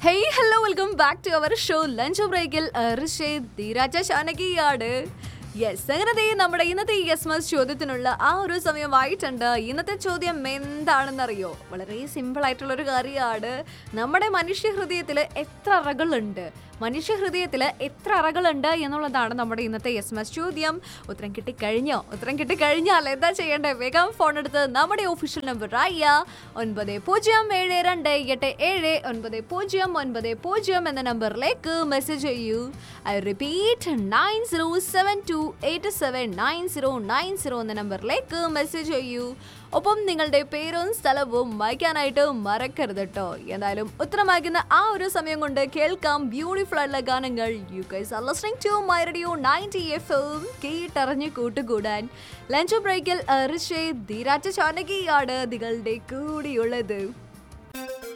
hey hello welcome back to our show lunch ബ്രേക്കിൽ Rished ധീരാജ ഷാനകിയാണ് yes അങ്ങനെ ദേ നമ്മുടെ ഇന്നത്തെ ഈ എസ് മസ് ചോദ്യത്തിനുള്ള ആ ഒരു സമയമായിട്ടുണ്ട് ഇന്നത്തെ ചോദ്യം എന്താണെന്നറിയോ വളരെ സിമ്പിൾ ആയിട്ടുള്ള ഒരു കാര്യമാണ് നമ്മുടെ മനുഷ്യ ഹൃദയത്തിൽ എത്ര അറകളുണ്ട് മനുഷ്യ ഹൃദയത്തിൽ എത്ര അറകളുണ്ട് എന്നുള്ളതാണ് നമ്മുടെ ഇന്നത്തെ എസ് മസ് ചോദ്യം ഉത്തരം കിട്ടിക്കഴിഞ്ഞോ ഉത്തരം കിട്ടിക്കഴിഞ്ഞാൽ എന്താ ചെയ്യേണ്ടേ വേഗം ഫോൺ എടുത്ത് നമ്മുടെ ഒഫീഷ്യൽ നമ്പർ ആയ ഒൻപത് പൂജ്യം ഏഴ് രണ്ട് എട്ട് ഏഴ് ഒൻപത് പൂജ്യം ഒൻപത് പൂജ്യം എന്ന നമ്പറിലേക്ക് മെസ്സേജ് ചെയ്യൂ I repeat nine zero seven two eight seven nine zero nine zero എന്ന നമ്പറിലേക്ക് മെസ്സേജ് ചെയ്യൂ ഒപ്പം നിങ്ങളുടെ പേരും സ്ഥലവും വായിക്കാനായിട്ട് മറക്കരുത് കേട്ടോ എന്തായാലും ഉത്തരമാക്കുന്ന ആ ഒരു സമയം കൊണ്ട് കേൾക്കാം ബ്യൂട്ടിഫുൾ ആയിട്ടുള്ള ഗാനങ്ങൾ you guys are listening to my radio 90 F M കേട്ടറിഞ്ഞ് കൂട്ടുകൂടാൻ ലഞ്ച് ബ്രേക്കിൽ ഋഷേ ധീരാജ ചാനകിയാണ് നിങ്ങളുടെ കൂടിയുള്ളത്